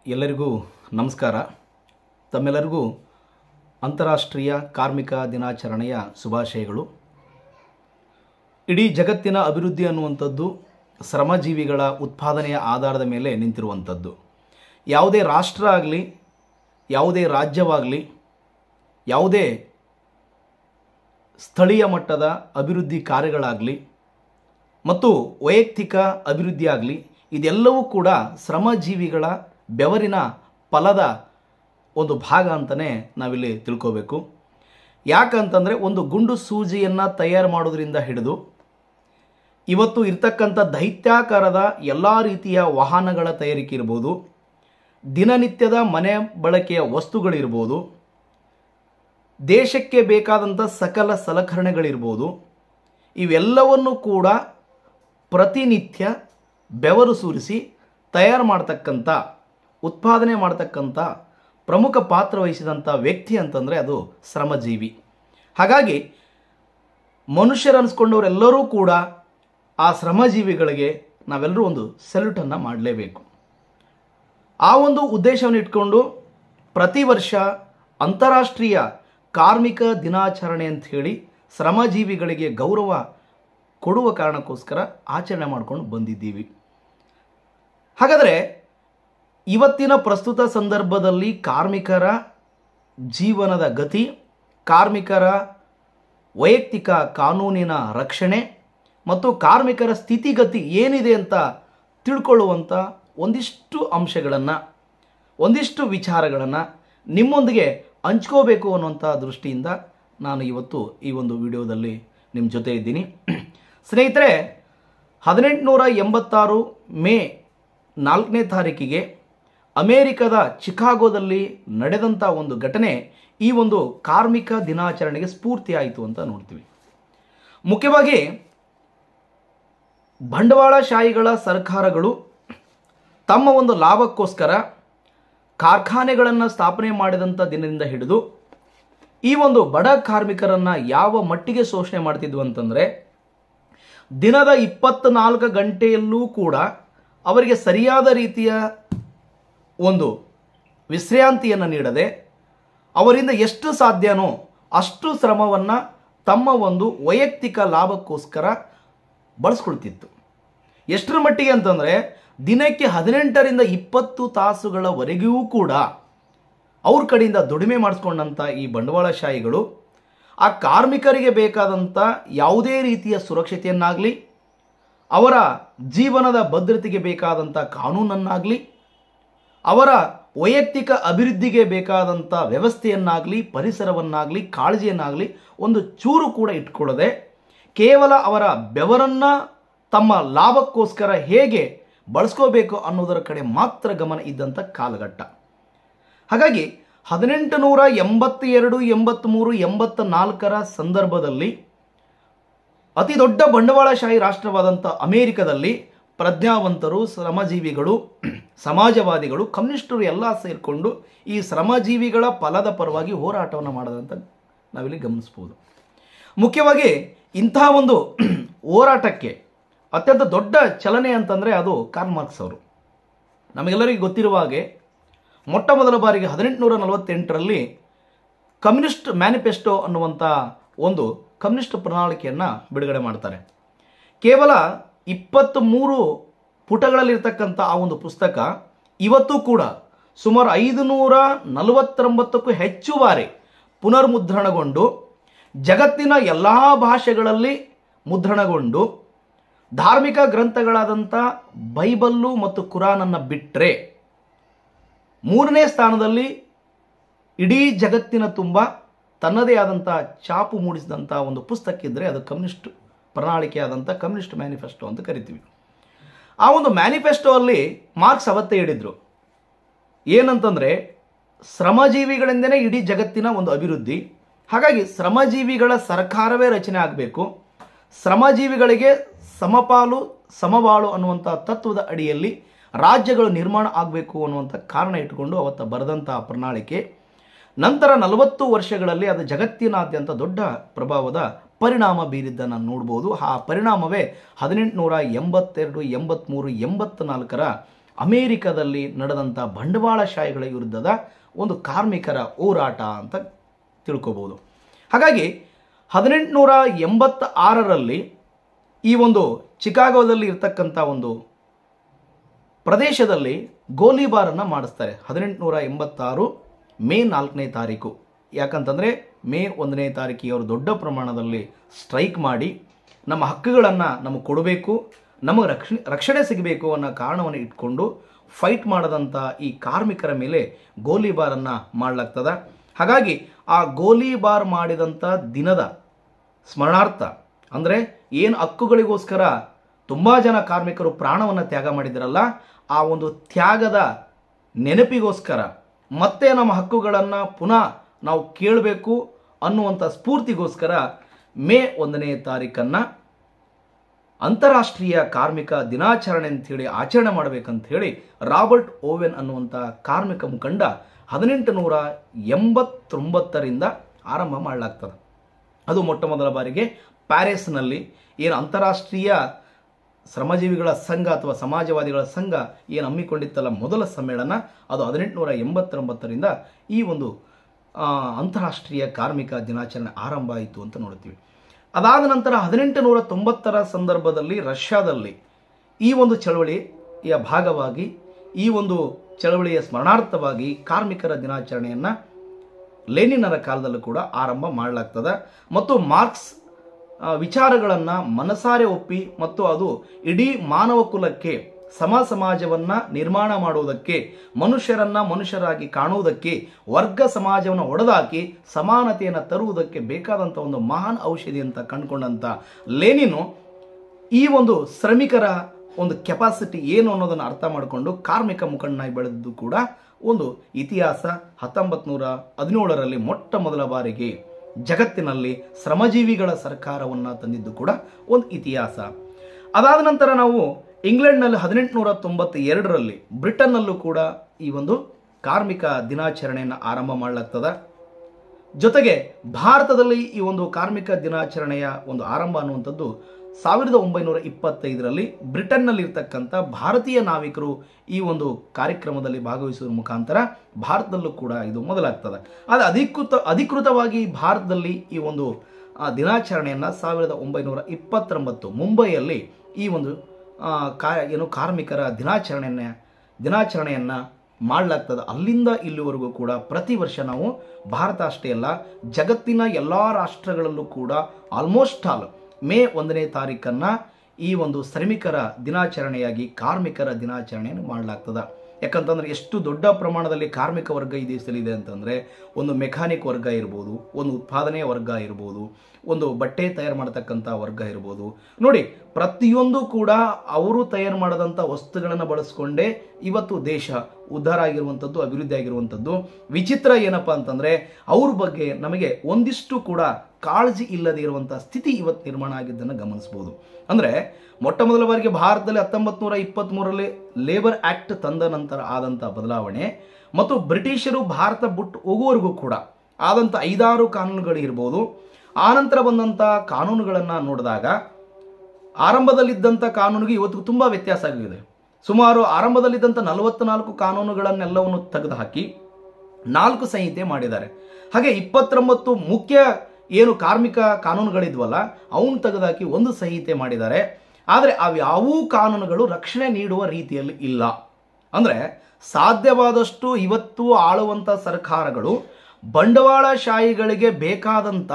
ಎಲ್ಲರಿಗೂ ನಮಸ್ಕಾರ ತಮ್ಮೆಲ್ಲರಿಗೂ ಅಂತಾರಾಷ್ಟ್ರೀಯ ಕಾರ್ಮಿಕ ದಿನಾಚರಣೆಯ ಶುಭಾಶಯಗಳು ಇಡೀ ಜಗತ್ತಿನ ಅಭಿವೃದ್ಧಿ ಅನ್ನುವಂಥದ್ದು ಶ್ರಮಜೀವಿಗಳ ಉತ್ಪಾದನೆಯ ಆಧಾರದ ಮೇಲೆ ನಿಂತಿರುವಂಥದ್ದು ಯಾವುದೇ ರಾಷ್ಟ್ರ ಆಗಲಿ ಯಾವುದೇ ರಾಜ್ಯವಾಗಲಿ ಯಾವುದೇ ಸ್ಥಳೀಯ ಮಟ್ಟದ ಅಭಿವೃದ್ಧಿ ಕಾರ್ಯಗಳಾಗಲಿ ಮತ್ತು ವೈಯಕ್ತಿಕ ಅಭಿವೃದ್ಧಿ ಆಗಲಿ ಇದೆಲ್ಲವೂ ಕೂಡ ಶ್ರಮಜೀವಿಗಳ ಬೆವರಿನ ಫಲದ ಒಂದು ಭಾಗ ಅಂತಲೇ ನಾವಿಲ್ಲಿ ತಿಳ್ಕೋಬೇಕು ಯಾಕಂತಂದರೆ ಒಂದು ಗುಂಡು ಸೂಜಿಯನ್ನು ತಯಾರು ಮಾಡೋದ್ರಿಂದ ಹಿಡಿದು ಇವತ್ತು ಇರ್ತಕ್ಕಂಥ ದೈತ್ಯಾಕಾರದ ಎಲ್ಲ ರೀತಿಯ ವಾಹನಗಳ ತಯಾರಿಕೆ ಇರ್ಬೋದು ದಿನನಿತ್ಯದ ಮನೆ ಬಳಕೆಯ ವಸ್ತುಗಳಿರ್ಬೋದು ದೇಶಕ್ಕೆ ಬೇಕಾದಂಥ ಸಕಲ ಸಲಕರಣೆಗಳಿರ್ಬೋದು ಇವೆಲ್ಲವನ್ನು ಕೂಡ ಪ್ರತಿನಿತ್ಯ ಬೆವರು ಸುರಿಸಿ ತಯಾರು ಮಾಡ್ತಕ್ಕಂಥ ಉತ್ಪಾದನೆ ಮಾಡ್ತಕ್ಕಂಥ ಪ್ರಮುಖ ಪಾತ್ರ ವಹಿಸಿದಂಥ ವ್ಯಕ್ತಿ ಅಂತಂದರೆ ಅದು ಶ್ರಮಜೀವಿ ಹಾಗಾಗಿ ಮನುಷ್ಯರು ಅನಿಸ್ಕೊಂಡವರೆಲ್ಲರೂ ಕೂಡ ಆ ಶ್ರಮಜೀವಿಗಳಿಗೆ ನಾವೆಲ್ಲರೂ ಒಂದು ಸೆಲ್ಯೂಟನ್ನು ಮಾಡಲೇಬೇಕು ಆ ಒಂದು ಉದ್ದೇಶವನ್ನು ಇಟ್ಕೊಂಡು ಪ್ರತಿ ವರ್ಷ ಅಂತಾರಾಷ್ಟ್ರೀಯ ಕಾರ್ಮಿಕ ದಿನಾಚರಣೆ ಅಂತ ಹೇಳಿ ಶ್ರಮಜೀವಿಗಳಿಗೆ ಗೌರವ ಕೊಡುವ ಕಾರಣಕ್ಕೋಸ್ಕರ ಆಚರಣೆ ಮಾಡ್ಕೊಂಡು ಬಂದಿದ್ದೀವಿ ಹಾಗಾದರೆ ಇವತ್ತಿನ ಪ್ರಸ್ತುತ ಸಂದರ್ಭದಲ್ಲಿ ಕಾರ್ಮಿಕರ ಜೀವನದ ಗತಿ ಕಾರ್ಮಿಕರ ವೈಯಕ್ತಿಕ ಕಾನೂನಿನ ರಕ್ಷಣೆ ಮತ್ತು ಕಾರ್ಮಿಕರ ಸ್ಥಿತಿಗತಿ ಏನಿದೆ ಅಂತ ತಿಳ್ಕೊಳ್ಳುವಂಥ ಒಂದಿಷ್ಟು ಅಂಶಗಳನ್ನು ಒಂದಿಷ್ಟು ವಿಚಾರಗಳನ್ನು ನಿಮ್ಮೊಂದಿಗೆ ಹಂಚ್ಕೋಬೇಕು ಅನ್ನುವಂಥ ದೃಷ್ಟಿಯಿಂದ ನಾನು ಇವತ್ತು ಈ ಒಂದು ವಿಡಿಯೋದಲ್ಲಿ ನಿಮ್ಮ ಜೊತೆ ಇದ್ದೀನಿ ಸ್ನೇಹಿತರೆ ಹದಿನೆಂಟುನೂರ ಎಂಬತ್ತಾರು ಮೇ ನಾಲ್ಕನೇ ತಾರೀಕಿಗೆ ಅಮೇರಿಕದ ಚಿಕಾಗೋದಲ್ಲಿ ನಡೆದಂಥ ಒಂದು ಘಟನೆ ಈ ಒಂದು ಕಾರ್ಮಿಕ ದಿನಾಚರಣೆಗೆ ಸ್ಫೂರ್ತಿಯಾಯಿತು ಅಂತ ನೋಡ್ತೀವಿ ಮುಖ್ಯವಾಗಿ ಬಂಡವಾಳಶಾಹಿಗಳ ಸರ್ಕಾರಗಳು ತಮ್ಮ ಒಂದು ಲಾಭಕ್ಕೋಸ್ಕರ ಕಾರ್ಖಾನೆಗಳನ್ನು ಸ್ಥಾಪನೆ ಮಾಡಿದಂಥ ದಿನದಿಂದ ಹಿಡಿದು ಈ ಒಂದು ಬಡ ಕಾರ್ಮಿಕರನ್ನು ಯಾವ ಮಟ್ಟಿಗೆ ಶೋಷಣೆ ಮಾಡ್ತಿದ್ವು ಅಂತಂದರೆ ದಿನದ ಇಪ್ಪತ್ನಾಲ್ಕು ಗಂಟೆಯಲ್ಲೂ ಕೂಡ ಅವರಿಗೆ ಸರಿಯಾದ ರೀತಿಯ ಒಂದು ವಿಶ್ರಾಂತಿಯನ್ನು ನೀಡದೆ ಅವರಿಂದ ಎಷ್ಟು ಸಾಧ್ಯನೋ ಅಷ್ಟು ಶ್ರಮವನ್ನು ತಮ್ಮ ಒಂದು ವೈಯಕ್ತಿಕ ಲಾಭಕ್ಕೋಸ್ಕರ ಬಳಸ್ಕೊಳ್ತಿತ್ತು ಎಷ್ಟರ ಮಟ್ಟಿಗೆ ಅಂತಂದರೆ ದಿನಕ್ಕೆ ಹದಿನೆಂಟರಿಂದ ಇಪ್ಪತ್ತು ತಾಸುಗಳವರೆಗೂ ಕೂಡ ಅವ್ರ ಕಡೆಯಿಂದ ದುಡಿಮೆ ಮಾಡಿಸ್ಕೊಂಡಂಥ ಈ ಬಂಡವಾಳಶಾಹಿಗಳು ಆ ಕಾರ್ಮಿಕರಿಗೆ ಬೇಕಾದಂಥ ಯಾವುದೇ ರೀತಿಯ ಸುರಕ್ಷತೆಯನ್ನಾಗಲಿ ಅವರ ಜೀವನದ ಭದ್ರತೆಗೆ ಬೇಕಾದಂಥ ಕಾನೂನನ್ನಾಗಲಿ ಅವರ ವೈಯಕ್ತಿಕ ಅಭಿವೃದ್ಧಿಗೆ ಬೇಕಾದಂಥ ವ್ಯವಸ್ಥೆಯನ್ನಾಗಲಿ ಪರಿಸರವನ್ನಾಗಲಿ ಕಾಳಜಿಯನ್ನಾಗಲಿ ಒಂದು ಚೂರು ಕೂಡ ಇಟ್ಕೊಳ್ಳದೆ ಕೇವಲ ಅವರ ಬೆವರನ್ನು ತಮ್ಮ ಲಾಭಕ್ಕೋಸ್ಕರ ಹೇಗೆ ಬಳಸ್ಕೋಬೇಕು ಅನ್ನೋದರ ಕಡೆ ಮಾತ್ರ ಗಮನ ಇದ್ದಂಥ ಕಾಲಘಟ್ಟ ಹಾಗಾಗಿ ಹದಿನೆಂಟು ನೂರ ಎಂಬತ್ತೆರಡು ಎಂಬತ್ತ್ಮೂರು ಎಂಬತ್ತ ನಾಲ್ಕರ ಸಂದರ್ಭದಲ್ಲಿ ಅತಿ ದೊಡ್ಡ ಬಂಡವಾಳಶಾಹಿ ರಾಷ್ಟ್ರವಾದಂಥ ಅಮೇರಿಕದಲ್ಲಿ ಪ್ರಜ್ಞಾವಂತರು ಶ್ರಮಜೀವಿಗಳು ಸಮಾಜವಾದಿಗಳು ಕಮ್ಯುನಿಸ್ಟರು ಎಲ್ಲ ಸೇರಿಕೊಂಡು ಈ ಶ್ರಮಜೀವಿಗಳ ಫಲದ ಪರವಾಗಿ ಹೋರಾಟವನ್ನು ಮಾಡೋದಂತ ನಾವಿಲ್ಲಿ ಗಮನಿಸ್ಬೋದು ಮುಖ್ಯವಾಗಿ ಇಂಥ ಒಂದು ಹೋರಾಟಕ್ಕೆ ಅತ್ಯಂತ ದೊಡ್ಡ ಚಲನೆ ಅಂತಂದರೆ ಅದು ಕಾರ್ಲ್ ಮಾರ್ಕ್ಸ್ ಅವರು ನಮಗೆಲ್ಲರಿಗೂ ಗೊತ್ತಿರುವ ಹಾಗೆ ಮೊಟ್ಟ ಮೊದಲ ಬಾರಿಗೆ ಹದಿನೆಂಟುನೂರ ನಲವತ್ತೆಂಟರಲ್ಲಿ ಕಮ್ಯುನಿಸ್ಟ್ ಮ್ಯಾನಿಫೆಸ್ಟೋ ಅನ್ನುವಂಥ ಒಂದು ಕಮ್ಯುನಿಸ್ಟ್ ಪ್ರಣಾಳಿಕೆಯನ್ನು ಬಿಡುಗಡೆ ಮಾಡ್ತಾರೆ ಕೇವಲ ಇಪ್ಪತ್ತ್ ಮೂರು ಪುಟಗಳಲ್ಲಿರ್ತಕ್ಕಂಥ ಆ ಒಂದು ಪುಸ್ತಕ ಇವತ್ತು ಕೂಡ ಸುಮಾರು ಐದು ನೂರ ನಲವತ್ತೊಂಬತ್ತಕ್ಕೂ ಹೆಚ್ಚು ಬಾರಿ ಪುನರ್ಮುದ್ರಣಗೊಂಡು ಜಗತ್ತಿನ ಎಲ್ಲ ಭಾಷೆಗಳಲ್ಲಿ ಮುದ್ರಣಗೊಂಡು ಧಾರ್ಮಿಕ ಗ್ರಂಥಗಳಾದಂಥ ಬೈಬಲ್ಲು ಮತ್ತು ಕುರಾನನ್ನು ಬಿಟ್ಟರೆ ಮೂರನೇ ಸ್ಥಾನದಲ್ಲಿ ಇಡೀ ಜಗತ್ತಿನ ತುಂಬ ತನ್ನದೇ ಆದಂಥ ಚಾಪು ಮೂಡಿಸಿದಂಥ ಒಂದು ಪುಸ್ತಕ ಇದ್ದರೆ ಅದು ಕಮ್ಯುನಿಸ್ಟ್ ಪ್ರಣಾಳಿಕೆ ಆದಂಥ ಕಮ್ಯುನಿಸ್ಟ್ ಮ್ಯಾನಿಫೆಸ್ಟೋ ಅಂತ ಕರಿತೀವಿ ಆ ಒಂದು ಮ್ಯಾನಿಫೆಸ್ಟೋ ಅಲ್ಲಿ ಮಾರ್ಕ್ಸ್ ಅವತ್ತೇ ಹೇಳಿದರು ಏನಂತಂದರೆ ಶ್ರಮಜೀವಿಗಳಿಂದನೇ ಇಡೀ ಜಗತ್ತಿನ ಒಂದು ಅಭಿವೃದ್ಧಿ ಹಾಗಾಗಿ ಶ್ರಮಜೀವಿಗಳ ಸರ್ಕಾರವೇ ರಚನೆ ಆಗಬೇಕು ಶ್ರಮಜೀವಿಗಳಿಗೆ ಸಮಪಾಲು ಸಮಬಾಳು ಅನ್ನುವಂಥ ತತ್ವದ ಅಡಿಯಲ್ಲಿ ರಾಜ್ಯಗಳು ನಿರ್ಮಾಣ ಆಗಬೇಕು ಅನ್ನುವಂಥ ಕಾರಣ ಇಟ್ಟುಕೊಂಡು ಅವತ್ತ ಬರೆದಂಥ ಪ್ರಣಾಳಿಕೆ ನಂತರ ನಲವತ್ತು ವರ್ಷಗಳಲ್ಲಿ ಅದು ಜಗತ್ತಿನಾದ್ಯಂತ ದೊಡ್ಡ ಪ್ರಭಾವದ ಪರಿಣಾಮ ಬೀರಿದ್ದನ್ನು ನೋಡ್ಬೋದು ಆ ಪರಿಣಾಮವೇ ಹದಿನೆಂಟುನೂರ ಎಂಬತ್ತೆರಡು ಎಂಬತ್ತ್ಮೂರು ಎಂಬತ್ನಾಲ್ಕರ ಅಮೇರಿಕದಲ್ಲಿ ನಡೆದಂಥ ಬಂಡವಾಳಶಾಹಿಗಳ ವಿರುದ್ಧದ ಒಂದು ಕಾರ್ಮಿಕರ ಹೋರಾಟ ಅಂತ ತಿಳ್ಕೊಬೋದು ಹಾಗಾಗಿ ಹದಿನೆಂಟುನೂರ ಎಂಬತ್ತ ಆರರಲ್ಲಿ ಈ ಒಂದು ಚಿಕಾಗೋದಲ್ಲಿ ಇರ್ತಕ್ಕಂಥ ಒಂದು ಪ್ರದೇಶದಲ್ಲಿ ಗೋಲಿಬಾರನ್ನು ಮಾಡಿಸ್ತಾರೆ ಹದಿನೆಂಟುನೂರ ಎಂಬತ್ತಾರು ಮೇ ನಾಲ್ಕನೇ ತಾರೀಕು ಯಾಕಂತಂದರೆ ಮೇ ಒಂದನೇ ತಾರೀಕಿಗೆ ಅವರು ದೊಡ್ಡ ಪ್ರಮಾಣದಲ್ಲಿ ಸ್ಟ್ರೈಕ್ ಮಾಡಿ ನಮ್ಮ ಹಕ್ಕುಗಳನ್ನು ನಮಗೆ ಕೊಡಬೇಕು ನಮಗೆ ರಕ್ಷಣೆ ರಕ್ಷಣೆ ಸಿಗಬೇಕು ಅನ್ನೋ ಕಾರಣವನ್ನು ಇಟ್ಕೊಂಡು ಫೈಟ್ ಮಾಡದಂಥ ಈ ಕಾರ್ಮಿಕರ ಮೇಲೆ ಗೋಲಿಬಾರನ್ನು ಮಾಡಲಾಗ್ತದೆ ಹಾಗಾಗಿ ಆ ಗೋಲಿಬಾರ್ ಮಾಡಿದಂಥ ದಿನದ ಸ್ಮರಣಾರ್ಥ ಅಂದರೆ ಏನು ಹಕ್ಕುಗಳಿಗೋಸ್ಕರ ತುಂಬ ಜನ ಕಾರ್ಮಿಕರು ಪ್ರಾಣವನ್ನು ತ್ಯಾಗ ಮಾಡಿದ್ರಲ್ಲ ಆ ಒಂದು ತ್ಯಾಗದ ನೆನಪಿಗೋಸ್ಕರ ಮತ್ತೆ ನಮ್ಮ ಹಕ್ಕುಗಳನ್ನು ಪುನಃ ನಾವು ಕೇಳಬೇಕು ಅನ್ನುವಂಥ ಸ್ಫೂರ್ತಿಗೋಸ್ಕರ ಮೇ ಒಂದನೇ ತಾರೀಕನ್ನು ಅಂತಾರಾಷ್ಟ್ರೀಯ ಕಾರ್ಮಿಕ ದಿನಾಚರಣೆ ಅಂಥೇಳಿ ಆಚರಣೆ ಮಾಡಬೇಕಂತ ಹೇಳಿ ರಾಬರ್ಟ್ ಓವೆನ್ ಅನ್ನುವಂಥ ಕಾರ್ಮಿಕ ಮುಖಂಡ ಹದಿನೆಂಟು ನೂರ ಎಂಬತ್ತೊಂಬತ್ತರಿಂದ ಆರಂಭ ಮಾಡಲಾಗ್ತದೆ ಅದು ಮೊಟ್ಟ ಮೊದಲ ಬಾರಿಗೆ ಪ್ಯಾರಿಸ್ನಲ್ಲಿ ಏನು ಅಂತಾರಾಷ್ಟ್ರೀಯ ಶ್ರಮಜೀವಿಗಳ ಸಂಘ ಅಥವಾ ಸಮಾಜವಾದಿಗಳ ಸಂಘ ಏನು ಹಮ್ಮಿಕೊಂಡಿತ್ತಲ್ಲ ಮೊದಲ ಸಮ್ಮೇಳನ ಅದು ಹದಿನೆಂಟುನೂರ ಎಂಬತ್ತೊಂಬತ್ತರಿಂದ ಈ ಒಂದು ಆ, ಅಂತಾರಾಷ್ಟ್ರೀಯ ಕಾರ್ಮಿಕ ದಿನಾಚರಣೆ ಆರಂಭ ಆಯಿತು ಅಂತ ನೋಡ್ತೀವಿ ಅದಾದ ನಂತರ ಹದಿನೆಂಟು ನೂರ ತೊಂಬತ್ತರ ಸಂದರ್ಭದಲ್ಲಿ ರಷ್ಯಾದಲ್ಲಿ ಈ ಒಂದು ಚಳವಳಿಯ ಭಾಗವಾಗಿ ಈ ಒಂದು ಚಳವಳಿಯ ಸ್ಮರಣಾರ್ಥವಾಗಿ ಕಾರ್ಮಿಕರ ದಿನಾಚರಣೆಯನ್ನು ಲೆನಿನರ ಕಾಲದಲ್ಲೂ ಕೂಡ ಆರಂಭ ಮಾಡಲಾಗ್ತದೆ ಮತ್ತು ಮಾರ್ಕ್ಸ್ ವಿಚಾರಗಳನ್ನು ಮನಸಾರೆ ಒಪ್ಪಿ ಮತ್ತು ಅದು ಇಡೀ ಮಾನವ ಕುಲಕ್ಕೆ ಸಮ ಸಮಾಜವನ್ನ ನಿರ್ಮಾಣ ಮಾಡುವುದಕ್ಕೆ ಮನುಷ್ಯರನ್ನ ಮನುಷ್ಯರಾಗಿ ಕಾಣುವುದಕ್ಕೆ ವರ್ಗ ಸಮಾಜವನ್ನು ಒಡೆದಾಕಿ ಸಮಾನತೆಯನ್ನು ತರುವುದಕ್ಕೆ ಬೇಕಾದಂಥ ಒಂದು ಮಹಾನ್ ಔಷಧಿ ಅಂತ ಕಂಡುಕೊಂಡಂಥ ಲೆನಿನು ಈ ಒಂದು ಶ್ರಮಿಕರ ಒಂದು ಕೆಪಾಸಿಟಿ ಏನು ಅನ್ನೋದನ್ನು ಅರ್ಥ ಮಾಡಿಕೊಂಡು ಕಾರ್ಮಿಕ ಮುಖಂಡನಾಗಿ ಬೆಳೆದಿದ್ದು ಕೂಡ ಒಂದು ಇತಿಹಾಸ ಹತ್ತೊಂಬತ್ತು ನೂರ ಹದಿನೇಳರಲ್ಲಿ ಮೊಟ್ಟ ಮೊದಲ ಬಾರಿಗೆ ಜಗತ್ತಿನಲ್ಲಿ ಶ್ರಮಜೀವಿಗಳ ಸರ್ಕಾರವನ್ನು ತಂದಿದ್ದು ಕೂಡ ಒಂದು ಇತಿಹಾಸ ಅದಾದ ನಂತರ ನಾವು ಇಂಗ್ಲೆಂಡ್ನಲ್ಲಿ ಹದಿನೆಂಟುನೂರ ತೊಂಬತ್ತ ಎರಡರಲ್ಲಿ ಬ್ರಿಟನ್ನಲ್ಲೂ ಕೂಡ ಈ ಒಂದು ಕಾರ್ಮಿಕ ದಿನಾಚರಣೆಯನ್ನು ಆರಂಭ ಮಾಡಲಾಗ್ತದೆ ಜೊತೆಗೆ ಭಾರತದಲ್ಲಿ ಈ ಒಂದು ಕಾರ್ಮಿಕ ದಿನಾಚರಣೆಯ ಒಂದು ಆರಂಭ ಅನ್ನುವಂಥದ್ದು ಸಾವಿರದ ಒಂಬೈನೂರ ಇಪ್ಪತ್ತೈದರಲ್ಲಿ ಬ್ರಿಟನ್ನಲ್ಲಿ ಇರ್ತಕ್ಕಂಥ ಭಾರತೀಯ ನಾವಿಕರು ಈ ಒಂದು ಕಾರ್ಯಕ್ರಮದಲ್ಲಿ ಭಾಗವಹಿಸುವ ಮುಖಾಂತರ ಭಾರತದಲ್ಲೂ ಕೂಡ ಇದು ಮೊದಲಾಗ್ತದೆ ಆದರೆ ಅಧಿಕೃತ ಅಧಿಕೃತವಾಗಿ ಭಾರತದಲ್ಲಿ ಈ ಒಂದು ಆ, ದಿನಾಚರಣೆಯನ್ನು ಸಾವಿರದ ಒಂಬೈನೂರ ಇಪ್ಪತ್ತೊಂಬತ್ತು ಮುಂಬೈಯಲ್ಲಿ ಈ ಒಂದು ಆ, ಕಾ ಏನು ಕಾರ್ಮಿಕರ ದಿನಾಚರಣೆಯನ್ನ ದಿನಾಚರಣೆಯನ್ನು ಮಾಡಲಾಗ್ತದೆ ಅಲ್ಲಿಂದ ಇಲ್ಲಿವರೆಗೂ ಕೂಡ ಪ್ರತಿ ವರ್ಷ ನಾವು ಭಾರತ ಅಷ್ಟೇ ಅಲ್ಲ ಜಗತ್ತಿನ ಎಲ್ಲ ರಾಷ್ಟ್ರಗಳಲ್ಲೂ ಕೂಡ ಆಲ್ಮೋಸ್ಟ್ ಆಲ್ ಮೇ ಒಂದನೇ ತಾರೀಕನ್ನು ಈ ಒಂದು ಶ್ರಮಿಕರ ದಿನಾಚರಣೆಯಾಗಿ ಕಾರ್ಮಿಕರ ದಿನಾಚರಣೆಯನ್ನು ಮಾಡಲಾಗ್ತದೆ ಯಾಕಂತಂದ್ರೆ ಎಷ್ಟು ದೊಡ್ಡ ಪ್ರಮಾಣದಲ್ಲಿ ಕಾರ್ಮಿಕ ವರ್ಗ ಈ ದೇಶದಲ್ಲಿ ಇದೆ ಅಂತಂದರೆ ಒಂದು ಮೆಕ್ಯಾನಿಕ್ ವರ್ಗ ಇರ್ಬೋದು ಒಂದು ಉತ್ಪಾದನೆಯ ವರ್ಗ ಇರ್ಬೋದು ಒಂದು ಬಟ್ಟೆ ತಯಾರು ಮಾಡತಕ್ಕಂಥ ವರ್ಗ ಇರ್ಬೋದು ನೋಡಿ ಪ್ರತಿಯೊಂದು ಕೂಡ ಅವರು ತಯಾರು ಮಾಡಿದಂಥ ವಸ್ತುಗಳನ್ನು ಬಳಸ್ಕೊಂಡೇ ಇವತ್ತು ದೇಶ ಉದ್ಧಾರ ಆಗಿರುವಂಥದ್ದು ಅಭಿವೃದ್ಧಿ ಆಗಿರುವಂಥದ್ದು ವಿಚಿತ್ರ ಏನಪ್ಪ ಅಂತಂದರೆ ಅವ್ರ ಬಗ್ಗೆ ನಮಗೆ ಒಂದಿಷ್ಟು ಕೂಡ ಕಾಳಜಿ ಇಲ್ಲದೆ ಇರುವಂಥ ಸ್ಥಿತಿ ಇವತ್ತು ನಿರ್ಮಾಣ ಆಗಿದ್ದನ್ನು ಗಮನಿಸ್ಬೋದು ಅಂದರೆ ಮೊಟ್ಟ ಮೊದಲ ಬಾರಿಗೆ ಭಾರತದಲ್ಲಿ ಹತ್ತೊಂಬತ್ತು ನೂರ ಇಪ್ಪತ್ತ್ಮೂರರಲ್ಲಿ ಲೇಬರ್ ಆ್ಯಕ್ಟ್ ತಂದ ನಂತರ ಆದಂಥ ಬದಲಾವಣೆ ಮತ್ತು ಬ್ರಿಟಿಷರು ಭಾರತ ಬಿಟ್ಟು ಹೋಗುವವರೆಗೂ ಕೂಡ ಆದಂಥ ಐದಾರು ಕಾನೂನುಗಳು ಇರ್ಬೋದು ಆನಂತರ ಬಂದಂಥ ಕಾನೂನುಗಳನ್ನು ನೋಡಿದಾಗ ಆರಂಭದಲ್ಲಿದ್ದಂಥ ಕಾನೂನಿಗೆ ಇವತ್ತು ತುಂಬ ವ್ಯತ್ಯಾಸ ಆಗಿದೆ ಸುಮಾರು ಆರಂಭದಲ್ಲಿದ್ದಂಥ ನಲವತ್ನಾಲ್ಕು ಕಾನೂನುಗಳನ್ನೆಲ್ಲವನ್ನು ತೆಗೆದುಹಾಕಿ ನಾಲ್ಕು ಸಂಹಿತೆ ಮಾಡಿದ್ದಾರೆ ಹಾಗೆ ಇಪ್ಪತ್ತೊಂಬತ್ತು ಮುಖ್ಯ ಏನು ಕಾರ್ಮಿಕ ಕಾನೂನುಗಳಿದ್ವಲ್ಲ ಅವನ್ನ ತೆಗೆದುಹಾಕಿ ಒಂದು ಸಂಹಿತೆ ಮಾಡಿದ್ದಾರೆ ಆದರೆ ಅವ್ಯಾವೂ ಕಾನೂನುಗಳು ರಕ್ಷಣೆ ನೀಡುವ ರೀತಿಯಲ್ಲಿ ಇಲ್ಲ ಅಂದರೆ ಸಾಧ್ಯವಾದಷ್ಟು ಇವತ್ತು ಆಳುವಂಥ ಸರ್ಕಾರಗಳು ಬಂಡವಾಳಶಾಹಿಗಳಿಗೆ ಬೇಕಾದಂಥ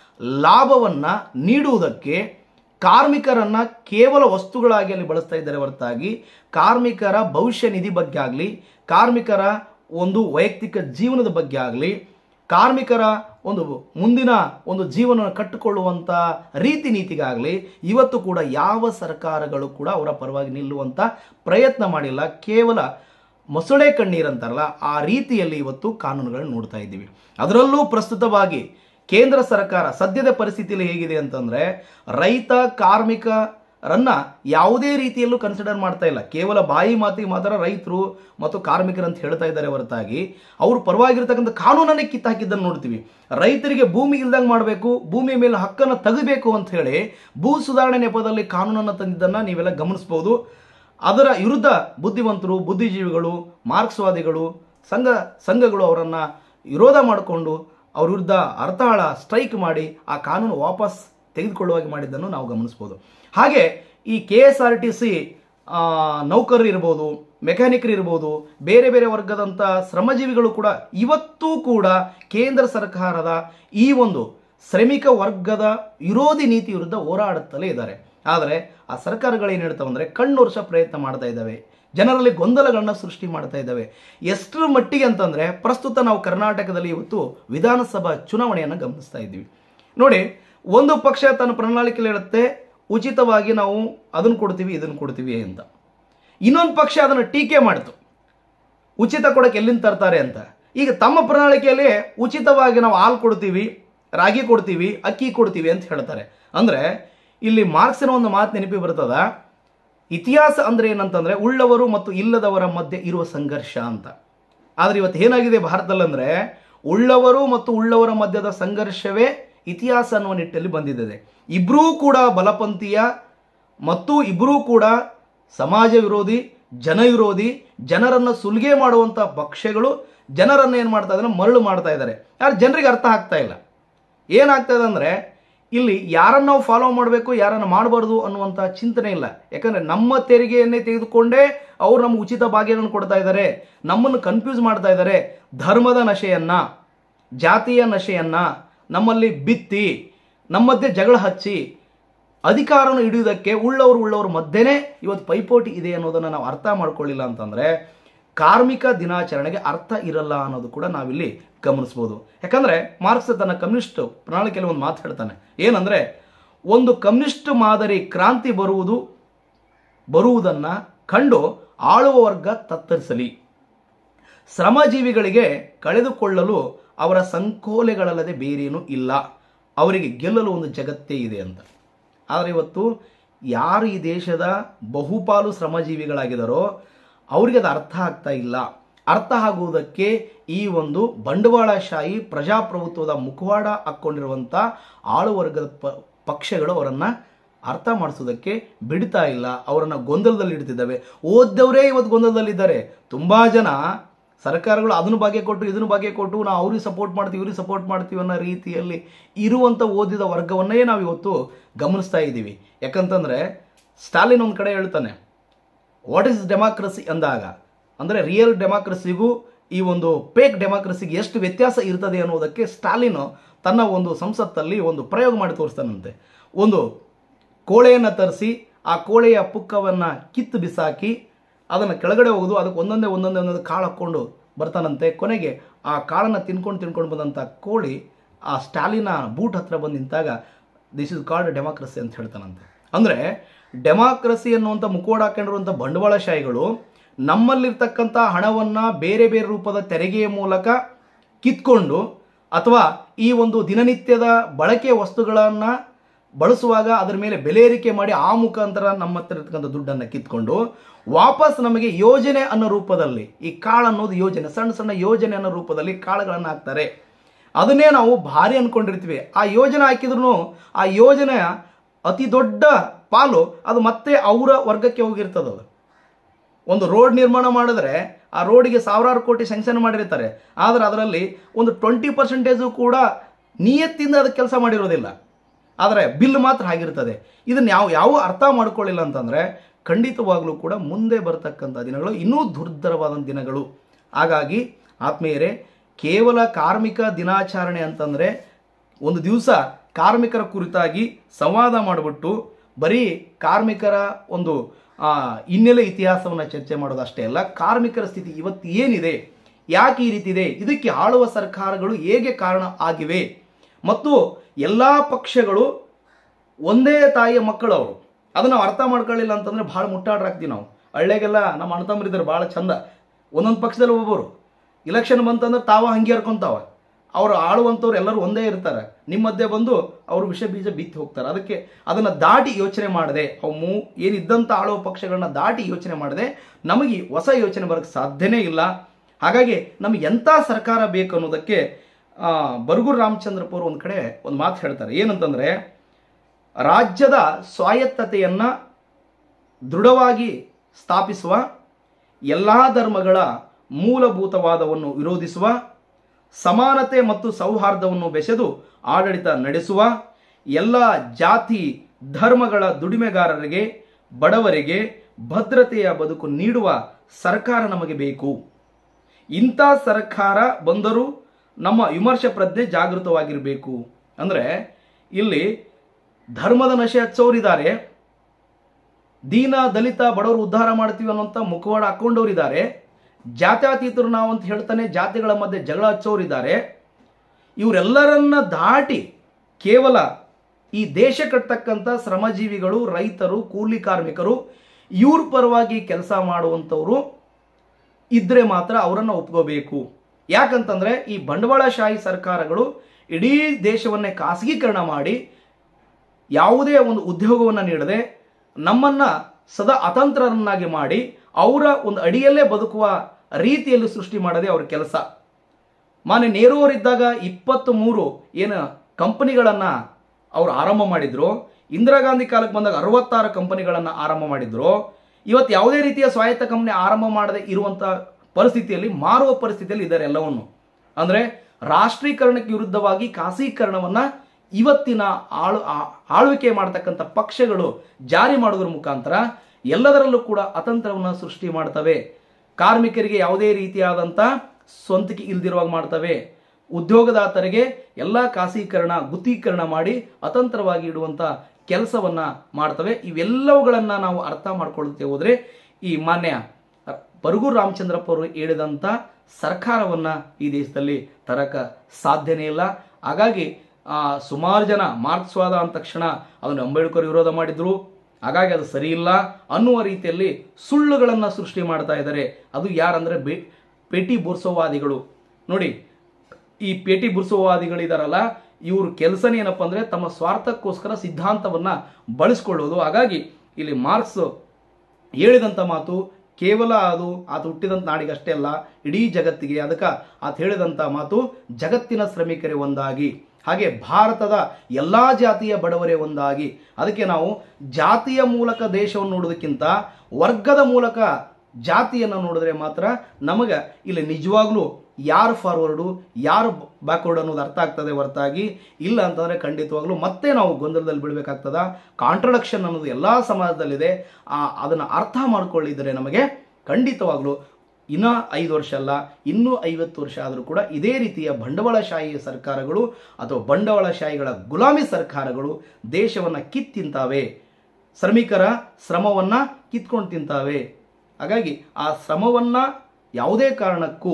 ಲಾಭವನ್ನು ನೀಡುವುದಕ್ಕೆ ಕಾರ್ಮಿಕರನ್ನ ಕೇವಲ ವಸ್ತುಗಳಾಗಿ ಅಲ್ಲಿ ಬಳಸ್ತಾ ಇದ್ದಾರೆ ಹೊರತಾಗಿ ಕಾರ್ಮಿಕರ ಭವಿಷ್ಯ ನಿಧಿ ಬಗ್ಗೆ ಆಗಲಿ ಕಾರ್ಮಿಕರ ಒಂದು ವೈಯಕ್ತಿಕ ಜೀವನದ ಬಗ್ಗೆ ಆಗಲಿ ಕಾರ್ಮಿಕರ ಒಂದು ಮುಂದಿನ ಒಂದು ಜೀವನ ಕಟ್ಟಿಕೊಳ್ಳುವಂಥ ರೀತಿ ನೀತಿಗಾಗಲಿ ಇವತ್ತು ಕೂಡ ಯಾವ ಸರ್ಕಾರಗಳು ಕೂಡ ಅವರ ಪರವಾಗಿ ನಿಲ್ಲುವಂಥ ಪ್ರಯತ್ನ ಮಾಡಿಲ್ಲ ಕೇವಲ ಮೊಸಳೆ ಕಣ್ಣೀರಂತಾರಲ್ಲ ಆ ರೀತಿಯಲ್ಲಿ ಇವತ್ತು ಕಾನೂನುಗಳನ್ನು ನೋಡ್ತಾ ಇದ್ದೀವಿ ಅದರಲ್ಲೂ ಪ್ರಸ್ತುತವಾಗಿ ಕೇಂದ್ರ ಸರ್ಕಾರ ಸದ್ಯದ ಪರಿಸ್ಥಿತಿಯಲ್ಲಿ ಹೇಗಿದೆ ಅಂತಂದ್ರೆ ರೈತ ಕಾರ್ಮಿಕರನ್ನ ಯಾವುದೇ ರೀತಿಯಲ್ಲೂ ಕನ್ಸಿಡರ್ ಮಾಡ್ತಾ ಇಲ್ಲ ಕೇವಲ ಬಾಯಿ ಮಾತಿಗೆ ಮಾತ್ರ ರೈತರು ಮತ್ತು ಕಾರ್ಮಿಕರು ಅಂತ ಹೇಳ್ತಾ ಇದ್ದಾರೆ ಹೊರತಾಗಿ ಅವ್ರ ಪರವಾಗಿರ್ತಕ್ಕಂಥ ಕಾನೂನನ್ನೇ ಕಿತ್ತಾಕಿದ್ದನ್ನು ನೋಡ್ತೀವಿ ರೈತರಿಗೆ ಭೂಮಿ ಇಲ್ದಂಗೆ ಮಾಡಬೇಕು ಭೂಮಿ ಮೇಲೆ ಹಕ್ಕನ್ನು ತೆಗಬೇಕು ಅಂತ ಹೇಳಿ ಭೂ ಸುಧಾರಣೆ ನೆಪದಲ್ಲಿ ಕಾನೂನನ್ನು ತಂದಿದ್ದನ್ನು ನೀವೆಲ್ಲ ಗಮನಿಸ್ಬೋದು ಅದರ ವಿರುದ್ಧ ಬುದ್ಧಿವಂತರು ಬುದ್ಧಿಜೀವಿಗಳು ಮಾರ್ಕ್ಸ್ವಾದಿಗಳು ಸಂಘ ಸಂಘಗಳು ಅವರನ್ನು ವಿರೋಧ ಮಾಡಿಕೊಂಡು ಅವ್ರ ವಿರುದ್ಧ ಅರ್ಥಾಳ ಸ್ಟ್ರೈಕ್ ಮಾಡಿ ಆ ಕಾನೂನು ವಾಪಸ್ ತೆಗೆದುಕೊಳ್ಳುವಾಗಿ ಮಾಡಿದ್ದನ್ನು ನಾವು ಗಮನಿಸ್ಬೋದು ಹಾಗೆ ಈ K S R T C ನೌಕರರು ಇರ್ಬೋದು ಮೆಕ್ಯಾನಿಕರು ಇರ್ಬೋದು ಬೇರೆ ಬೇರೆ ವರ್ಗದಂಥ ಶ್ರಮಜೀವಿಗಳು ಕೂಡ ಇವತ್ತೂ ಕೂಡ ಕೇಂದ್ರ ಸರ್ಕಾರದ ಈ ಒಂದು ಶ್ರಮಿಕ ವರ್ಗದ ವಿರೋಧಿ ನೀತಿ ವಿರುದ್ಧ ಹೋರಾಡುತ್ತಲೇ ಇದ್ದಾರೆ ಆದರೆ ಆ ಸರ್ಕಾರಗಳು ಏನು ಹೇಳ್ತಾವೆ ಅಂದರೆ ಕಣ್ಣೊರ್ಷ ಪ್ರಯತ್ನ ಮಾಡ್ತಾ ಇದ್ದಾವೆ ಜನರಲ್ಲಿ ಗೊಂದಲಗಳನ್ನ ಸೃಷ್ಟಿ ಮಾಡ್ತಾ ಇದ್ದಾವೆ ಎಷ್ಟರ ಮಟ್ಟಿಗೆ ಅಂತಂದರೆ ಪ್ರಸ್ತುತ ನಾವು ಕರ್ನಾಟಕದಲ್ಲಿ ಇವತ್ತು ವಿಧಾನಸಭಾ ಚುನಾವಣೆಯನ್ನು ಗಮನಿಸ್ತಾ ಇದ್ದೀವಿ ನೋಡಿ ಒಂದು ಪಕ್ಷ ತನ್ನ ಪ್ರಣಾಳಿಕೆಯಲ್ಲಿ ಹೇಳುತ್ತೆ ಉಚಿತವಾಗಿ ನಾವು ಅದನ್ನು ಕೊಡ್ತೀವಿ ಇದನ್ನು ಕೊಡ್ತೀವಿ ಅಂತ ಇನ್ನೊಂದು ಪಕ್ಷ ಅದನ್ನು ಟೀಕೆ ಮಾಡಿತು ಉಚಿತ ಕೊಡಕ್ಕೆ ಎಲ್ಲಿಂದ ತರ್ತಾರೆ ಅಂತ ಈಗ ತಮ್ಮ ಪ್ರಣಾಳಿಕೆಯಲ್ಲಿ ಉಚಿತವಾಗಿ ನಾವು ಹಾಲು ಕೊಡ್ತೀವಿ ರಾಗಿ ಕೊಡ್ತೀವಿ ಅಕ್ಕಿ ಕೊಡ್ತೀವಿ ಅಂತ ಹೇಳ್ತಾರೆ ಅಂದರೆ ಇಲ್ಲಿ ಮಾರ್ಕ್ಸಿನ ಒಂದು ಮಾತು ನೆನಪಿ ಬರ್ತದ ಇತಿಹಾಸ ಅಂದ್ರೆ ಏನಂತಂದ್ರೆ ಉಳ್ಳವರು ಮತ್ತು ಇಲ್ಲದವರ ಮಧ್ಯೆ ಇರುವ ಸಂಘರ್ಷ ಅಂತ ಆದರೆ ಇವತ್ತು ಏನಾಗಿದೆ ಭಾರತದಲ್ಲಂದ್ರೆ ಉಳ್ಳವರು ಮತ್ತು ಉಳ್ಳವರ ಮಧ್ಯದ ಸಂಘರ್ಷವೇ ಇತಿಹಾಸ ಅನ್ನುವ ನಿಟ್ಟಲ್ಲಿ ಬಂದಿದೆ ಇಬ್ಬರೂ ಕೂಡ ಬಲಪಂಥೀಯ ಮತ್ತು ಇಬ್ಬರೂ ಕೂಡ ಸಮಾಜ ವಿರೋಧಿ ಜನ ವಿರೋಧಿ ಜನರನ್ನು ಸುಲಿಗೆ ಮಾಡುವಂಥ ಪಕ್ಷಗಳು ಜನರನ್ನು ಏನು ಮಾಡ್ತಾ ಇದ್ದಾರೆ ಮರಳು ಮಾಡ್ತಾ ಇದ್ದಾರೆ ಯಾರು ಜನರಿಗೆ ಅರ್ಥ ಆಗ್ತಾ ಇಲ್ಲ ಏನಾಗ್ತಾ ಇದೆ ಅಂದರೆ ಇಲ್ಲಿ ಯಾರನ್ನು ನಾವು ಫಾಲೋ ಮಾಡಬೇಕು ಯಾರನ್ನು ಮಾಡಬಾರ್ದು ಅನ್ನುವಂಥ ಚಿಂತನೆ ಇಲ್ಲ ಯಾಕಂದರೆ ನಮ್ಮ ತೆರಿಗೆಯನ್ನೇ ತೆಗೆದುಕೊಂಡೇ ಅವ್ರು ನಮ್ಗೆ ಉಚಿತ ಭಾಗ್ಯಗಳನ್ನು ಕೊಡ್ತಾ ಇದ್ದಾರೆ ನಮ್ಮನ್ನು ಕನ್ಫ್ಯೂಸ್ ಮಾಡ್ತಾ ಇದ್ದಾರೆ ಧರ್ಮದ ನಶೆಯನ್ನ ಜಾತಿಯ ನಶೆಯನ್ನ ನಮ್ಮಲ್ಲಿ ಬಿತ್ತಿ ನಮ್ಮ ಮಧ್ಯೆ ಜಗಳ ಹಚ್ಚಿ ಅಧಿಕಾರವನ್ನು ಹಿಡಿಯುವುದಕ್ಕೆ ಉಳ್ಳವರು ಉಳ್ಳವ್ರ ಮಧ್ಯೆನೇ ಇವತ್ತು ಪೈಪೋಟಿ ಇದೆ ಅನ್ನೋದನ್ನು ನಾವು ಅರ್ಥ ಮಾಡ್ಕೊಳ್ಳಿಲ್ಲ ಅಂತಂದರೆ ಕಾರ್ಮಿಕ ದಿನಾಚರಣೆಗೆ ಅರ್ಥ ಇರಲ್ಲ ಅನ್ನೋದು ಕೂಡ ನಾವಿಲ್ಲಿ ಗಮನಿಸ್ಬೋದು ಯಾಕಂದರೆ ಮಾರ್ಕ್ಸ್ ತನ್ನ ಕಮ್ಯುನಿಸ್ಟ್ ಪ್ರಣಾಳಿಕೆಯಲ್ಲಿ ಒಂದು ಮಾತು ಹೇಳ್ತಾನೆ ಏನಂದರೆ ಒಂದು ಕಮ್ಯುನಿಸ್ಟ್ ಮಾದರಿ ಕ್ರಾಂತಿ ಬರುವುದು ಬರುವುದನ್ನು ಕಂಡು ಆಳುವ ವರ್ಗ ತತ್ತರಿಸಲಿ ಶ್ರಮಜೀವಿಗಳಿಗೆ ಕಳೆದುಕೊಳ್ಳಲು ಅವರ ಸಂಕೋಲೆಗಳಲ್ಲದೆ ಬೇರೇನೂ ಇಲ್ಲ ಅವರಿಗೆ ಗೆಲ್ಲಲು ಒಂದು ಜಗತ್ತೇ ಇದೆ ಅಂತ ಆದರೆ ಇವತ್ತು ಯಾರು ಈ ದೇಶದ ಬಹುಪಾಲು ಶ್ರಮಜೀವಿಗಳಾಗಿದ್ದಾರೋ ಅವರಿಗೆ ಅದು ಅರ್ಥ ಆಗ್ತಾ ಇಲ್ಲ ಅರ್ಥ ಆಗುವುದಕ್ಕೆ ಈ ಒಂದು ಬಂಡವಾಳಶಾಹಿ ಪ್ರಜಾಪ್ರಭುತ್ವದ ಮುಖವಾಡ ಹಾಕ್ಕೊಂಡಿರುವಂಥ ಆಳುವರ್ಗದ ಪ ಪಕ್ಷಗಳು ಅವರನ್ನು ಅರ್ಥ ಮಾಡಿಸೋದಕ್ಕೆ ಬಿಡ್ತಾ ಇಲ್ಲ ಅವರನ್ನು ಗೊಂದಲದಲ್ಲಿ ಇಡ್ತಿದ್ದಾವೆ ಓದ್ದವರೇ ಇವತ್ತು ಗೊಂದಲದಲ್ಲಿದ್ದಾರೆ ತುಂಬ ಜನ ಸರ್ಕಾರಗಳು ಅದನ್ನು ಭಾಗ್ಯ ಕೊಟ್ಟು ಇದನ್ನು ಭಾಗ್ಯ ಕೊಟ್ಟು ನಾವು ಅವ್ರಿಗೆ ಸಪೋರ್ಟ್ ಮಾಡ್ತೀವಿ ಇವ್ರಿಗೆ ಸಪೋರ್ಟ್ ಮಾಡ್ತೀವಿ ಅನ್ನೋ ರೀತಿಯಲ್ಲಿ ಇರುವಂಥ ಓದಿದ ವರ್ಗವನ್ನೇ ನಾವು ಇವತ್ತು ಗಮನಿಸ್ತಾ ಇದ್ದೀವಿ ಯಾಕಂತಂದರೆ ಸ್ಟಾಲಿನ್ ಒಂದು ಕಡೆ ಹೇಳ್ತಾನೆ ವಾಟ್ ಈಸ್ ಡೆಮಾಕ್ರಸಿ ಅಂದಾಗ ಅಂದರೆ ರಿಯಲ್ ಡೆಮಾಕ್ರಸಿಗೂ ಈ ಒಂದು ಪೇಕ್ ಡೆಮಾಕ್ರಸಿಗೆ ಎಷ್ಟು ವ್ಯತ್ಯಾಸ ಇರ್ತದೆ ಅನ್ನೋದಕ್ಕೆ ಸ್ಟಾಲಿನ್ ತನ್ನ ಒಂದು ಸಂಸತ್ತಲ್ಲಿ ಒಂದು ಪ್ರಯೋಗ ಮಾಡಿ ತೋರಿಸ್ತಾನಂತೆ ಒಂದು ಕೋಳೆಯನ್ನು ತರಿಸಿ ಆ ಕೋಳೆಯ ಪುಕ್ಕವನ್ನು ಕಿತ್ತು ಬಿಸಾಕಿ ಅದನ್ನು ಕೆಳಗಡೆ ಹೋಗೋದು ಅದಕ್ಕೆ ಒಂದೊಂದೇ ಒಂದೊಂದೇ ಒಂದೊಂದು ಕಾಳು ಹಾಕ್ಕೊಂಡು ಬರ್ತಾನಂತೆ ಕೊನೆಗೆ ಆ ಕಾಳನ್ನು ತಿನ್ಕೊಂಡು ತಿನ್ಕೊಂಡು ಬಂದಂಥ ಕೋಳಿ ಆ ಸ್ಟಾಲಿನ ಬೂಟ್ ಹತ್ರ ಬಂದು ನಿಂತಾಗ ದಿಸ್ ಇಸ್ ಕಾಲ್ಡ್ ಡೆಮಾಕ್ರಸಿ ಅಂತ ಹೇಳ್ತಾನಂತೆ ಅಂದರೆ ಡೆಮಾಕ್ರಸಿ ಅನ್ನುವಂಥ ಮುಖವಾಡ ಹಾಕೊಂಡಿರುವಂಥ ಬಂಡವಾಳಶಾಹಿಗಳು ನಮ್ಮಲ್ಲಿರ್ತಕ್ಕಂಥ ಹಣವನ್ನು ಬೇರೆ ಬೇರೆ ರೂಪದ ತೆರಿಗೆಯ ಮೂಲಕ ಕಿತ್ಕೊಂಡು ಅಥವಾ ಈ ಒಂದು ದಿನನಿತ್ಯದ ಬಳಕೆ ವಸ್ತುಗಳನ್ನು ಬಳಸುವಾಗ ಅದರ ಮೇಲೆ ಬೆಲೆ ಏರಿಕೆ ಮಾಡಿ ಆ ಮುಖಾಂತರ ನಮ್ಮ ಹತ್ರ ಇರ್ತಕ್ಕಂಥ ದುಡ್ಡನ್ನು ಕಿತ್ಕೊಂಡು ವಾಪಸ್ ನಮಗೆ ಯೋಜನೆ ಅನ್ನೋ ರೂಪದಲ್ಲಿ ಈ ಕಾಳು ಅನ್ನೋದು ಯೋಜನೆ ಸಣ್ಣ ಸಣ್ಣ ಯೋಜನೆ ಅನ್ನೋ ರೂಪದಲ್ಲಿ ಕಾಳುಗಳನ್ನು ಹಾಕ್ತಾರೆ ಅದನ್ನೇ ನಾವು ಭಾರಿ ಅನ್ಕೊಂಡಿರ್ತೀವಿ ಆ ಯೋಜನೆ ಹಾಕಿದ್ರು ಆ ಯೋಜನೆಯ ಅತಿ ದೊಡ್ಡ ಪಾಲು ಅದು ಮತ್ತೆ ಅವರ ವರ್ಗಕ್ಕೆ ಹೋಗಿರ್ತದೆ ಅದು ಒಂದು ರೋಡ್ ನಿರ್ಮಾಣ ಮಾಡಿದ್ರೆ ಆ ರೋಡಿಗೆ ಸಾವಿರಾರು ಕೋಟಿ ಸ್ಯಾಂಕ್ಷನ್ ಮಾಡಿರ್ತಾರೆ ಆದರೆ ಅದರಲ್ಲಿ ಒಂದು ಟ್ವೆಂಟಿ ಪರ್ಸೆಂಟೇಜು ಕೂಡ ನಿಯತ್ತಿಂದ ಅದಕ್ಕೆ ಕೆಲಸ ಮಾಡಿರೋದಿಲ್ಲ ಆದರೆ ಬಿಲ್ ಮಾತ್ರ ಆಗಿರ್ತದೆ ಇದನ್ನು ಯಾವ ಯಾವ ಅರ್ಥ ಮಾಡ್ಕೊಳ್ಳಿಲ್ಲ ಅಂತಂದರೆ ಖಂಡಿತವಾಗ್ಲೂ ಕೂಡ ಮುಂದೆ ಬರತಕ್ಕಂಥ ದಿನಗಳು ಇನ್ನೂ ದುರ್ಧರವಾದ ದಿನಗಳು ಹಾಗಾಗಿ ಆತ್ಮೀಯರೇ ಕೇವಲ ಕಾರ್ಮಿಕ ದಿನಾಚರಣೆ ಅಂತಂದರೆ ಒಂದು ದಿವಸ ಕಾರ್ಮಿಕರ ಕುರಿತಾಗಿ ಸಂವಾದ ಮಾಡಿಬಿಟ್ಟು ಬರೀ ಕಾರ್ಮಿಕರ ಒಂದು ಆ, ಹಿನ್ನೆಲೆ ಇತಿಹಾಸವನ್ನು ಚರ್ಚೆ ಮಾಡೋದು ಅಷ್ಟೇ ಅಲ್ಲ ಕಾರ್ಮಿಕರ ಸ್ಥಿತಿ ಇವತ್ತು ಏನಿದೆ ಯಾಕೆ ಈ ರೀತಿ ಇದೆ ಇದಕ್ಕೆ ಆಳುವ ಸರ್ಕಾರಗಳು ಹೇಗೆ ಕಾರಣ ಆಗಿವೆ ಮತ್ತು ಎಲ್ಲ ಪಕ್ಷಗಳು ಒಂದೇ ತಾಯಿಯ ಮಕ್ಕಳು ಅವರು ಅದನ್ನ ನಾವು ಅರ್ಥ ಮಾಡ್ಕೊಳ್ಳಿಲ್ಲ ಅಂತಂದ್ರೆ ಭಾಳ ಮುಟ್ಟಾಡ್ರಾಗ್ತೀವಿ ನಾವು ಹಳ್ಳಿಗೆಲ್ಲ ನಮ್ಮ ಅಣ್ಣ ತಮ್ಮರಿದ್ದಾರೆ ಭಾಳ ಚಂದ ಒಂದೊಂದು ಪಕ್ಷದಲ್ಲಿ ಒಬ್ಬರು ಇಲೆಕ್ಷನ್ ಬಂತಂದ್ರೆ ತಾವ ಹಂಗೆ ಹರ್ಕೊಂತಾವ ಅವರು ಆಳುವಂಥವ್ರು ಎಲ್ಲರೂ ಒಂದೇ ಇರ್ತಾರೆ ನಿಮ್ಮ ಮಧ್ಯೆ ಬಂದು ಅವರು ವಿಷ ಬೀಜ ಬಿತ್ತಿ ಹೋಗ್ತಾರೆ ಅದಕ್ಕೆ ಅದನ್ನು ದಾಟಿ ಯೋಚನೆ ಮಾಡದೆ ಅವು ಮೂ ಏನಿದ್ದಂಥ ಆಳುವ ಪಕ್ಷಗಳನ್ನ ದಾಟಿ ಯೋಚನೆ ಮಾಡದೆ ನಮಗೆ ಹೊಸ ಯೋಚನೆ ಬರೋಕ್ಕೆ ಸಾಧ್ಯನೇ ಇಲ್ಲ ಹಾಗಾಗಿ ನಮಗೆ ಎಂಥ ಸರ್ಕಾರ ಬೇಕು ಅನ್ನೋದಕ್ಕೆ ಆ, ಬರಗೂರು ರಾಮಚಂದ್ರಪ್ಪ ಅವರು ಒಂದು ಕಡೆ ಒಂದು ಮಾತು ಹೇಳ್ತಾರೆ ಏನಂತಂದ್ರೆ ರಾಜ್ಯದ ಸ್ವಾಯತ್ತತೆಯನ್ನ ದೃಢವಾಗಿ ಸ್ಥಾಪಿಸುವ ಎಲ್ಲ ಧರ್ಮಗಳ ಮೂಲಭೂತವಾದವನ್ನು ವಿರೋಧಿಸುವ ಸಮಾನತೆ ಮತ್ತು ಸೌಹಾರ್ದವನ್ನು ಬೆಸೆದು ಆಡಳಿತ ನಡೆಸುವ ಎಲ್ಲ ಜಾತಿ ಧರ್ಮಗಳ ದುಡಿಮೆಗಾರರಿಗೆ ಬಡವರಿಗೆ ಭದ್ರತೆಯ ಬದುಕು ನೀಡುವ ಸರ್ಕಾರ ನಮಗೆ ಬೇಕು ಇಂಥ ಸರ್ಕಾರ ಬಂದರೂ ನಮ್ಮ ವಿಮರ್ಶೆ ಪ್ರಜ್ಞೆ ಜಾಗೃತವಾಗಿರಬೇಕು ಅಂದರೆ ಇಲ್ಲಿ ಧರ್ಮದ ನಶೆ ಹಚ್ಚೋರಿದ್ದಾರೆ ದೀನ ದಲಿತ ಬಡವರು ಉದ್ಧಾರ ಮಾಡ್ತೀವಿ ಅನ್ನೋಂಥ ಮುಖವಾಡ ಹಾಕೊಂಡವರಿದ್ದಾರೆ ಜಾತ್ಯತೀತರು ನಾವು ಅಂತ ಹೇಳ್ತಾನೆ ಜಾತಿಗಳ ಮಧ್ಯೆ ಜಗಳ ಹಚ್ಚೋರಿದ್ದಾರೆ ಇವರೆಲ್ಲರನ್ನ ದಾಟಿ ಕೇವಲ ಈ ದೇಶ ಕಟ್ಟತಕ್ಕಂಥ ಶ್ರಮಜೀವಿಗಳು ರೈತರು ಕೂಲಿ ಕಾರ್ಮಿಕರು ಇವ್ರ ಪರವಾಗಿ ಕೆಲಸ ಮಾಡುವಂಥವ್ರು ಇದ್ರೆ ಮಾತ್ರ ಅವರನ್ನು ಒಪ್ಕೋಬೇಕು ಯಾಕಂತಂದ್ರೆ ಈ ಬಂಡವಾಳಶಾಹಿ ಸರ್ಕಾರಗಳು ಇಡೀ ದೇಶವನ್ನೇ ಖಾಸಗೀಕರಣ ಮಾಡಿ ಯಾವುದೇ ಒಂದು ಉದ್ಯೋಗವನ್ನು ನೀಡದೆ ನಮ್ಮನ್ನ ಸದಾ ಅತಂತ್ರರನ್ನಾಗಿ ಮಾಡಿ ಅವರ ಒಂದು ಅಡಿಯಲ್ಲೇ ಬದುಕುವ ರೀತಿಯಲ್ಲಿ ಸೃಷ್ಟಿ ಮಾಡೋದೇ ಅವ್ರ ಕೆಲಸ ಮಾನ್ಯ ನೆಹರೂವರಿದ್ದಾಗ ಇಪ್ಪತ್ತ್ ಮೂರು ಏನು ಕಂಪನಿಗಳನ್ನು ಅವರು ಆರಂಭ ಮಾಡಿದ್ರು ಇಂದಿರಾ ಗಾಂಧಿ ಕಾಲಕ್ಕೆ ಬಂದಾಗ ಅರವತ್ತಾರು ಕಂಪನಿಗಳನ್ನು ಆರಂಭ ಮಾಡಿದ್ರು ಇವತ್ತು ಯಾವುದೇ ರೀತಿಯ ಸ್ವಾಯತ್ತ ಕಂಪನಿ ಆರಂಭ ಮಾಡದೆ ಇರುವಂಥ ಪರಿಸ್ಥಿತಿಯಲ್ಲಿ ಮಾರುವ ಪರಿಸ್ಥಿತಿಯಲ್ಲಿ ಇದ್ದಾರೆ ಎಲ್ಲವನ್ನು ಅಂದರೆ ರಾಷ್ಟ್ರೀಕರಣಕ್ಕೆ ವಿರುದ್ಧವಾಗಿ ಖಾಸಗೀಕರಣವನ್ನ ಇವತ್ತಿನ ಆಳು ಆ- ಆಳ್ವಿಕೆ ಮಾಡತಕ್ಕಂಥ ಪಕ್ಷಗಳು ಜಾರಿ ಮಾಡೋದ್ರ ಮುಖಾಂತರ ಎಲ್ಲದರಲ್ಲೂ ಕೂಡ ಅತಂತ್ರವನ್ನು ಸೃಷ್ಟಿ ಮಾಡ್ತವೆ ಕಾರ್ಮಿಕರಿಗೆ ಯಾವುದೇ ರೀತಿಯಾದಂಥ ಸ್ವಂತಿಕೆ ಇಲ್ದಿರುವಾಗ ಮಾಡ್ತವೆ ಉದ್ಯೋಗದಾತರಿಗೆ ಎಲ್ಲ ಖಾಸಗೀಕರಣ ಗುತ್ತೀಕರಣ ಮಾಡಿ ಅತಂತ್ರವಾಗಿ ಇಡುವಂಥ ಕೆಲಸವನ್ನ ಮಾಡ್ತವೆ ಇವೆಲ್ಲವುಗಳನ್ನ ನಾವು ಅರ್ಥ ಮಾಡ್ಕೊಳ್ತೇ ಹೋದ್ರೆ ಈ ಮಾನ್ಯ ಬರಗೂರು ರಾಮಚಂದ್ರಪ್ಪ ಅವರು ಹೇಳಿದಂಥ ಸರ್ಕಾರವನ್ನ ಈ ದೇಶದಲ್ಲಿ ತರಕ ಸಾಧ್ಯನೇ ಇಲ್ಲ ಹಾಗಾಗಿ ಆ, ಸುಮಾರು ಜನ ಮಾರ್ಕ್ಸ್ವಾದ ಅಂದ ತಕ್ಷಣ ಅದನ್ನು ಅಂಬೇಡ್ಕರ್ ವಿರೋಧ ಮಾಡಿದ್ರು ಹಾಗಾಗಿ ಅದು ಸರಿ ಇಲ್ಲ ಅನ್ನುವ ರೀತಿಯಲ್ಲಿ ಸುಳ್ಳುಗಳನ್ನು ಸೃಷ್ಟಿ ಮಾಡ್ತಾ ಇದ್ದಾರೆ ಅದು ಯಾರಂದ್ರೆ ಬೆ ಪೇಟಿ ಬುರ್ಸೋವಾದಿಗಳು ನೋಡಿ ಈ ಪೇಟಿ ಬುರ್ಸೋವಾದಿಗಳಿದಾರಲ್ಲ ಇವ್ರ ಕೆಲಸನೇ ಏನಪ್ಪ ಅಂದ್ರೆ ತಮ್ಮ ಸ್ವಾರ್ಥಕ್ಕೋಸ್ಕರ ಸಿದ್ಧಾಂತವನ್ನ ಬಳಸ್ಕೊಳ್ಳೋದು ಹಾಗಾಗಿ ಇಲ್ಲಿ ಮಾರ್ಕ್ಸ್ ಹೇಳಿದಂಥ ಮಾತು ಕೇವಲ ಅದು ಆತ ಹುಟ್ಟಿದಂಥ ನಾಡಿಗಷ್ಟೇ ಅಲ್ಲ ಇಡೀ ಜಗತ್ತಿಗೆ ಅದಕ್ಕೆ ಆತ ಹೇಳಿದಂಥ ಮಾತು ಜಗತ್ತಿನ ಶ್ರಮಿಕರೇ ಒಂದಾಗಿ ಹಾಗೆ ಭಾರತದ ಎಲ್ಲಾ ಜಾತಿಯ ಬಡವರೇ ಒಂದಾಗಿ ಅದಕ್ಕೆ ನಾವು ಜಾತಿಯ ಮೂಲಕ ದೇಶವನ್ನು ನೋಡೋದಕ್ಕಿಂತ ವರ್ಗದ ಮೂಲಕ ಜಾತಿಯನ್ನು ನೋಡಿದ್ರೆ ಮಾತ್ರ ನಮಗೆ ಇಲ್ಲಿ ನಿಜವಾಗ್ಲೂ ಯಾರು ಫಾರ್ವರ್ಡು ಯಾರು ಬ್ಯಾಕ್ವರ್ಡ್ ಅನ್ನೋದು ಅರ್ಥ ಆಗ್ತದೆ ಹೊರತಾಗಿ ಇಲ್ಲ ಅಂತಂದ್ರೆ ಖಂಡಿತವಾಗ್ಲೂ ಮತ್ತೆ ನಾವು ಗೊಂದಲದಲ್ಲಿ ಬೀಳ್ಬೇಕಾಗ್ತದ ಕಾಂಟ್ರಡಕ್ಷನ್ ಅನ್ನೋದು ಎಲ್ಲಾ ಸಮಾಜದಲ್ಲಿದೆ ಆ ಅದನ್ನ ಅರ್ಥ ಮಾಡ್ಕೊಳ್ಳಿದ್ರೆ ನಮಗೆ ಖಂಡಿತವಾಗ್ಲೂ ಇನ್ನ ಐದು ವರ್ಷ ಅಲ್ಲ ಇನ್ನೂ ಐವತ್ತು ವರ್ಷ ಆದರೂ ಕೂಡ ಇದೇ ರೀತಿಯ ಬಂಡವಾಳಶಾಹಿ ಸರ್ಕಾರಗಳು ಅಥವಾ ಬಂಡವಾಳಶಾಹಿಗಳ ಗುಲಾಮಿ ಸರ್ಕಾರಗಳು ದೇಶವನ್ನ ಕಿತ್ತಿಂತಾವೆ ಶ್ರಮಿಕರ ಶ್ರಮವನ್ನ ಕಿತ್ಕೊಂಡು ತಿಂತಾವೆ ಹಾಗಾಗಿ ಆ ಶ್ರಮವನ್ನ ಯಾವುದೇ ಕಾರಣಕ್ಕೂ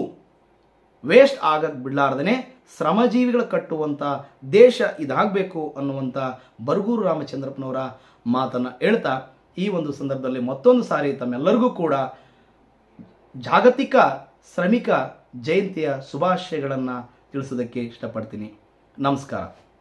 ವೇಸ್ಟ್ ಆಗಕ್ ಬಿಡ್ಲಾರ್ದೇನೆ ಶ್ರಮಜೀವಿಗಳು ಕಟ್ಟುವಂತ ದೇಶ ಇದಾಗಬೇಕು ಅನ್ನುವಂಥ ಬರಗೂರು ರಾಮಚಂದ್ರಪ್ಪನವರ ಮಾತನ್ನ ಹೇಳ್ತಾ ಈ ಒಂದು ಸಂದರ್ಭದಲ್ಲಿ ಮತ್ತೊಂದು ಸಾರಿ ತಮ್ಮೆಲ್ಲರಿಗೂ ಕೂಡ ಜಾಗತಿಕ ಶ್ರಮಿಕ ಜಯಂತಿಯ ಶುಭಾಶಯಗಳನ್ನು ತಿಳಿಸೋದಕ್ಕೆ ಇಷ್ಟಪಡ್ತೀನಿ ನಮಸ್ಕಾರ